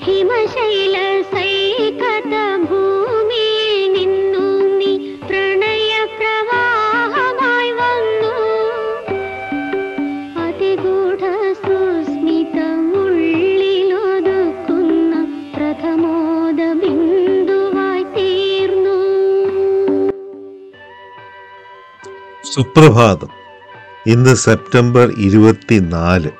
ഹിമശൈല സൈകത ഭൂമിയിൽ നിന്നു നീ പ്രണയ പ്രവാഹമായി വന്നു അതിഗൂഢ സുസ്മിതം ഉള്ളിലൊതുക്കുന്ന പ്രഥമോദ ബിന്ദുവായി തീർന്നു സുപ്രഭാതം ഇന്ന് സെപ്റ്റംബർ ഇരുപത്തിനാല്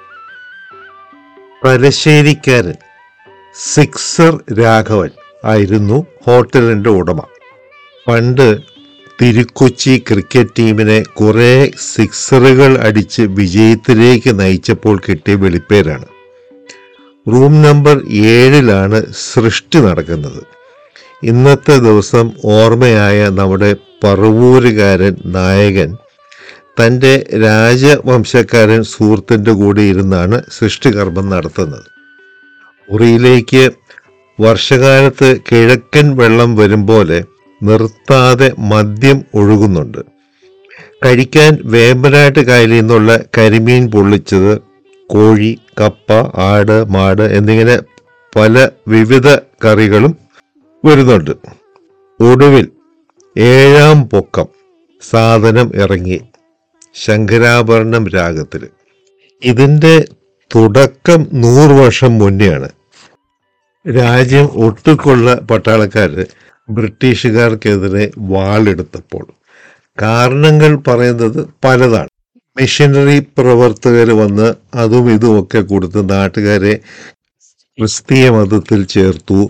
തലശ്ശേരിക്കാരൻ സിക്സർ രാഘവൻ ആയിരുന്നു ഹോട്ടലിന്റെ ഉടമ പണ്ട് തിരുക്കൊച്ചി ക്രിക്കറ്റ് ടീമിനെ കുറെ സിക്സറുകൾ അടിച്ച് വിജയത്തിലേക്ക് നയിച്ചപ്പോൾ കിട്ടിയ വെളിപ്പേരാണ് റൂം നമ്പർ ഏഴിലാണ് സൃഷ്ടി നടക്കുന്നത് ഇന്നത്തെ ദിവസം ഓർമ്മയായ നമ്മുടെ പറവൂരുകാരൻ നായകൻ തൻ്റെ രാജവംശക്കാരൻ സുഹൃത്തിൻ്റെ കൂടെ ഇരുന്നാണ് സൃഷ്ടികർമ്മം നടത്തുന്നത് മുറിയിലേക്ക് വർഷകാലത്ത് കിഴക്കൻ വെള്ളം വരും പോലെ നിർത്താതെ മദ്യം ഒഴുകുന്നുണ്ട് കഴിക്കാൻ വേമ്പനാട്ട് കായലിൽ നിന്നുള്ള കരിമീൻ പൊള്ളിച്ചത് കോഴി കപ്പ ആട് മാട് എന്നിങ്ങനെ പല വിവിധ കറികളും വരുന്നുണ്ട് ഒടുവിൽ ഏഴാം പൊക്കം സാധനം ഇറങ്ങി ശങ്കരാഭരണം രാഗത്തിൽ ഇതിൻ്റെ തുടക്കം നൂറ് വർഷം മുന്നെയാണ് രാജ്യം ഒട്ടുകൊള്ള പട്ടാളക്കാർ ബ്രിട്ടീഷുകാർക്കെതിരെ വാളെടുത്തപ്പോൾ കാരണങ്ങൾ പറയുന്നത് പലതാണ് മിഷനറി പ്രവർത്തകർ വന്ന് അതും ഇതും ഒക്കെ കൊടുത്ത് നാട്ടുകാരെ ക്രിസ്തീയ മതത്തിൽ ചേർത്തു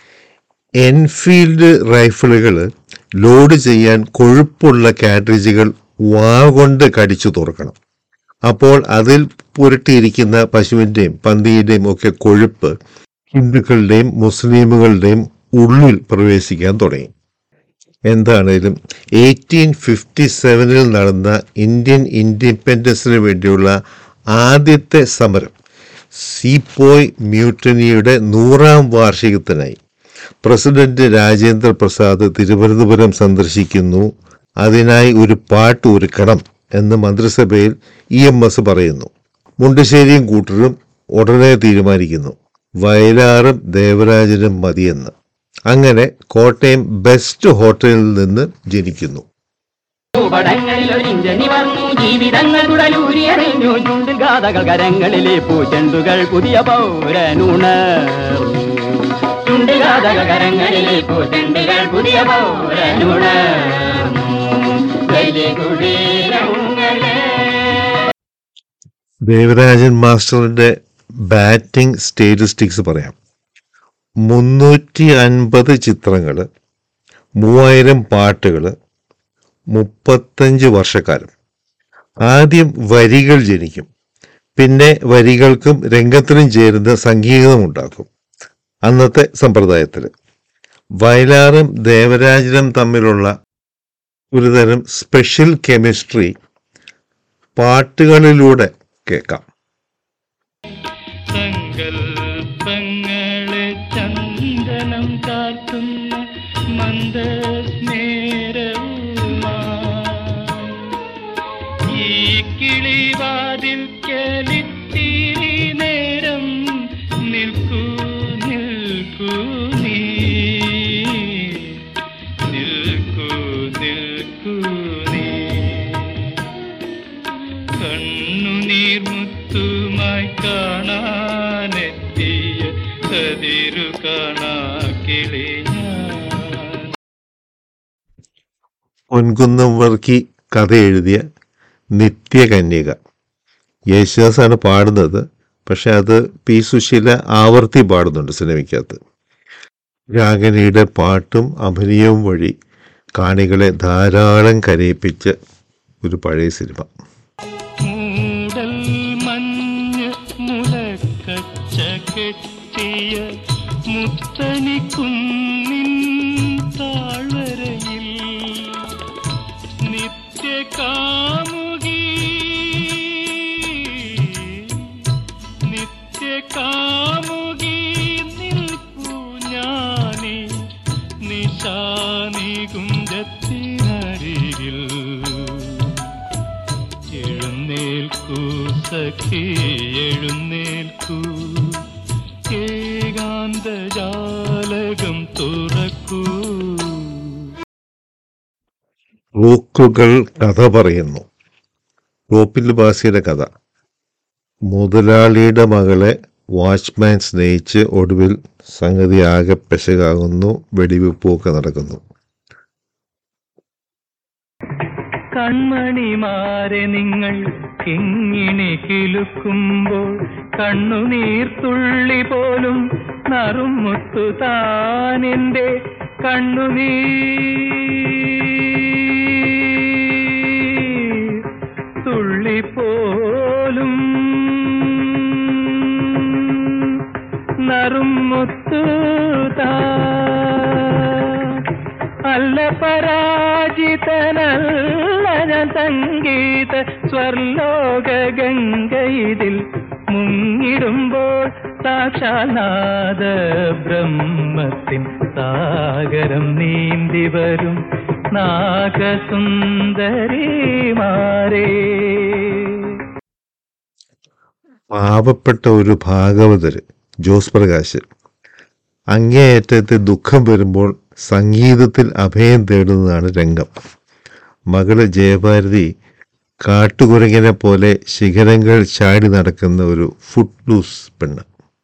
എൻഫീൽഡ് റൈഫിളുകൾ ലോഡ് ചെയ്യാൻ കൊഴുപ്പുള്ള കാട്രിജുകൾ വാ കൊണ്ട് കടിച്ചു തുറക്കണം അപ്പോൾ അതിൽ പുരട്ടിയിരിക്കുന്ന പശുവിൻ്റെയും പന്തിയുടെയും ഒക്കെ കൊഴുപ്പ് ഹിന്ദുക്കളുടെയും മുസ്ലിമുകളുടെയും ഉള്ളിൽ പ്രവേശിക്കാൻ തുടങ്ങി എന്താണേലും എയ്റ്റീൻ ഫിഫ്റ്റി സെവനിൽ നടന്ന ഇന്ത്യൻ ഇൻഡിപെൻഡൻസിന് വേണ്ടിയുള്ള ആദ്യത്തെ സമരം സീപോയ് മ്യൂട്ടനിയുടെ നൂറാം വാർഷികത്തിനായി പ്രസിഡന്റ് രാജേന്ദ്ര പ്രസാദ് തിരുവനന്തപുരം സന്ദർശിക്കുന്നു അതിനായി ഒരു പാട്ട് ഒരുക്കണം എന്ന് മന്ത്രിസഭയിൽ ഇ എം എസ് പറയുന്നു മുണ്ടശ്ശേരിയും കൂട്ടരും ഉടനെ തീരുമാനിക്കുന്നു വയലാറും ദേവരാജനും മതിയെന്ന് അങ്ങനെ കോട്ടയം ബെസ്റ്റ് ഹോട്ടലിൽ നിന്ന് ജനിക്കുന്നു ഭൂപടങ്ങളിൽ ഒരിഞ്ചനി വർന്നു ജീവിതങ്ങൾ കുടലൂരിയറിഞ്ഞു ചുണ്ടിൽ ഗാഥകൾ കരങ്ങളിലെ പൂച്ചെണ്ടുകൾ പുതിയ പൗരനുണർന്നു ചുണ്ടിൽ ഗാഥകൾ കരങ്ങളിലെ പൂച്ചെണ്ടുകൾ പുതിയ പൗരനുണർന്നു വലിയ കുടീരങ്ങളെ ദേവരാജൻ മാസ്റ്ററിന്റെ ബാറ്റിംഗ് സ്റ്റാറ്റിസ്റ്റിക്സ് പറയാം മുന്നൂറ്റി അൻപത് ചിത്രങ്ങൾ മൂവായിരം പാട്ടുകൾ മുപ്പത്തഞ്ച് വർഷക്കാലം ആദ്യം വരികൾ ജനിക്കും പിന്നെ വരികൾക്കും രംഗത്തിനും ചേരുന്ന സംഗീതം ഉണ്ടാക്കും അന്നത്തെ സമ്പ്രദായത്തിൽ വയലാറും ദേവരാജനും തമ്മിലുള്ള ഒരുതരം സ്പെഷ്യൽ കെമിസ്ട്രി പാട്ടുകളിലൂടെ കേൾക്കാം സങ്കൽപ്പങ്ങളെ ചന്ദനം ചാർത്തുന്ന മന്ദസ്മേരവുമായി ഈ കിളിവാതിൽ കലിത്തിരി നേരം നിൽക്കൂ നിൽക്കൂ നീ നിൽക്കൂ നിൽക്കൂ നീ കണ്ണുനീർ മുത്തുമായി കാണാനെത്തിയ കതിരു കാണാ കിളി ഞാൻ പൊൻകുന്നം വർക്കി കഥ എഴുതിയ നിത്യകന്യക യേശുദാസാണ് പാടുന്നത് പക്ഷെ അത് പി സുശീല ആവർത്തി പാടുന്നുണ്ട് സിനിമയ്ക്കകത്ത് രാഗനിയുടെ പാട്ടും അഭിനയവും വഴി കാണികളെ ധാരാളം കരയിപ്പിച്ച ഒരു പഴയ സിനിമ മൂടൽ മഞ്ഞ് മുലക്കച്ച കെട്ടിയ മുത്തനിക്കുന്നിൻ താഴ്വരയിൽ നിത്യകാമുകി നിത്യകാമുകി നിൽപ്പു ഞാനീ നിശാനി കുഞ്ചത്തിനരികിൽ എഴുന്നേൽക്കൂ സഖി എഴുന്നേൽക്കൂ ഏകാ ശാന്തജാലകം തുറക്കൂ റൂക്കുകൾ കഥ പറയുന്നു റോപ്പിൽ ബാസിയുടെ കഥ മുതലാളിയുടെ മകളെ വാച്ച്മാൻ സ്നേഹിച്ച് ഒടുവിൽ സംഗതി ആകെ പെശകാകുന്നു വെടിവെപ്പൊക്കെ നടക്കുന്നു കൺമണിമാരെ നിങ്ങൾ കിങ്ങിണി കിലുക്കുമ്പോൾ കണ്ണുനീർത്തുള്ളി പോലും നറുമുത്തു താനെന്റെ കണ്ണുനീർ തുള്ളി പോലും നറുമുത്തു താ അല്ല പരാജിതനല്ല ഞാൻ സംഗീത സ്വർലോക ഗംഗയിതിൽ മുങ്ങിടുമ്പോൾ സാക്ഷാനാദ ബ്രഹ്മത്തിൻ സാഗരം നീന്തി വരും നാഗസുന്ദരിമാരേ പാവപ്പെട്ട ഒരു ഭാഗവതര് ജോസ് പ്രകാശ് അങ്ങേയറ്റത്തെ ദുഃഖം വരുമ്പോൾ സംഗീതത്തിൽ അഭയം തേടുന്നതാണ് രംഗം മകള് ജയഭാരതി കാട്ടുകുരങ്ങനെ പോലെ ശിഖരങ്ങൾ ചാടി നടക്കുന്ന ഒരു ഫുഡ് ലൂസ് പെണ്ണ്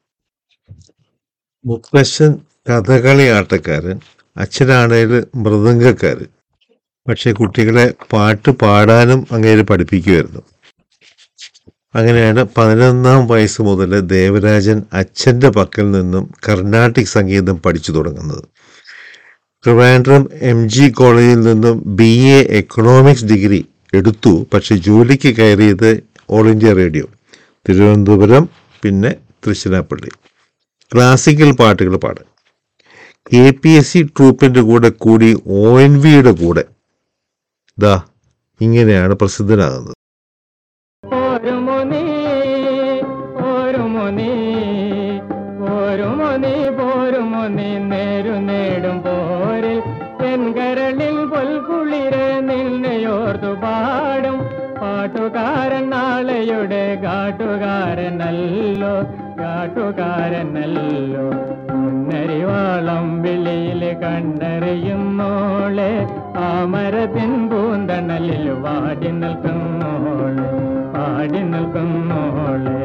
മുത്തശ്ശൻ കഥകളി ആട്ടക്കാരൻ അച്ഛനാണേൽ മൃദംഗക്കാരൻ പക്ഷെ കുട്ടികളെ പാട്ട് പാടാനും അങ്ങേര് പഠിപ്പിക്കുമായിരുന്നു അങ്ങനെയാണ് പതിനൊന്നാം വയസ്സ് മുതൽ ദേവരാജൻ അച്ഛൻ്റെ പക്കൽ നിന്നും കർണാട്ടിക് സംഗീതം പഠിച്ചു തുടങ്ങുന്നത് ട്രിവാൻഡ്രം എം ജി കോളേജിൽ നിന്നും ബി എ എക്കണോമിക്സ് ഡിഗ്രി എടുത്തു പക്ഷെ ജോലിക്ക് കയറിയത് ഓൾ ഇന്ത്യ റേഡിയോ തിരുവനന്തപുരം പിന്നെ തൃശ്ശിനാപ്പള്ളി ക്ലാസിക്കൽ പാട്ടുകൾ പാടും കെ പി എസ് സി ട്രൂപ്പിൻ്റെ കൂടെ കൂടി ഒ എൻ വിയുടെ കൂടെ ദാ ഇങ്ങനെയാണ് പ്രസിദ്ധനാകുന്നത് ഒരു മുനി ഒരു മുനി ഒരു മുനി പോരു മുനി നേരു നേടും പോരിൽ എൻകരളിൽ പൊൽക്കുളിരെ നിന്നെയോർത്തു പാടും പാട്ടുകാരൻ നാളെയുടെ കാട്ടുകാരനല്ലോ കാട്ടുകാരനല്ലോ മുന്നരിവാളം വിളിയിൽ കണ്ടറിയുന്നോളെ ആ മരത്തിൻ പൂന്തണലിൽ വാടി നിൽക്കുന്നോളെ പാടി നിൽക്കുന്നോളെ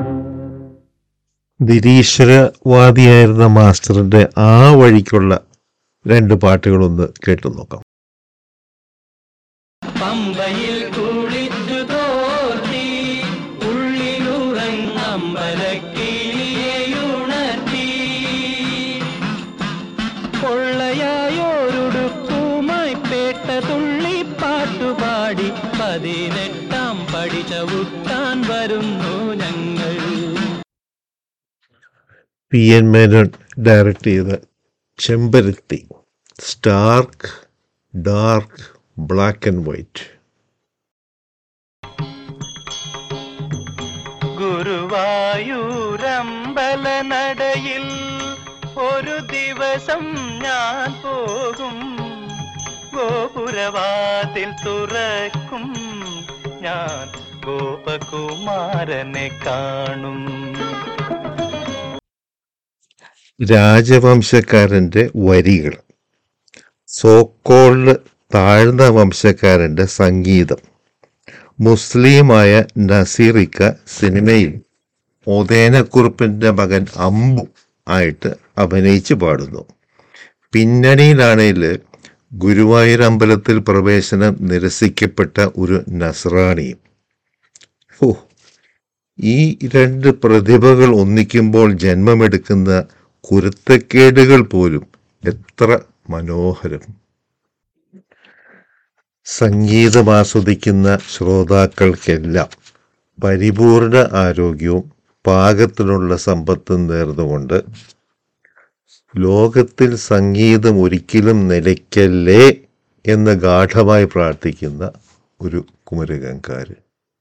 നിരീശ്വരവാദിയായിരുന്ന മാസ്റ്ററിന്റെ ആ വഴിക്കുള്ള രണ്ട് പാട്ടുകളൊന്ന് കേട്ടു നോക്കാം പമ്പയിൽ കുളിച്ചു തോർത്തി ഉള്ളിലുറങ്ങമ്പലക്കിളിയുണർത്തി പൊള്ളയായോരുടുപ്പുമായി പേട്ട തുള്ളി പാട്ടുപാടി പതിനെട്ടാം പടി ചവിട്ടാൻ വരുന്നു ഞങ്ങൾ പി എൻ മേനോൻ ഡയറക്റ്റ് ചെയ്ത Chemparathi stark dark black and white ഗുരുവായൂരമ്പല നടയിൽ ഒരു ദിവസം ഞാൻ പോകും ഗോപുരവാതിൽ തുറക്കും ഞാൻ ഗോപകുമാരനെ കാണും രാജവംശക്കാരന്റെ വരികൾ സോക്കോൾഡ് താഴ്ന്ന വംശക്കാരന്റെ സംഗീതം മുസ്ലിമായ നസീറിക്ക സിനിമയിൽ ഒതേനക്കുറുപ്പിന്റെ മകൻ അമ്പു ആയിട്ട് അഭിനയിച്ച് പാടുന്നു പിന്നണിയിലാണെങ്കിൽ ഗുരുവായൂർ അമ്പലത്തിൽ പ്രവേശനം നിരസിക്കപ്പെട്ട ഒരു നസ്രാണിയും ഓ ഈ രണ്ട് പ്രതിഭകൾ ഒന്നിക്കുമ്പോൾ ജന്മമെടുക്കുന്ന കുരുത്തക്കേടുകൾ പോലും എത്ര മനോഹരം സംഗീതം ആസ്വദിക്കുന്ന ശ്രോതാക്കൾക്കെല്ലാം പരിപൂർണ ആരോഗ്യവും പാകത്തിനുള്ള സമ്പത്തും നേർന്നുകൊണ്ട് ലോകത്തിൽ സംഗീതം ഒരിക്കലും നിലയ്ക്കല്ലേ എന്ന് ഗാഠമായി പ്രാർത്ഥിക്കുന്ന ഒരു കുമരകംകാരൻ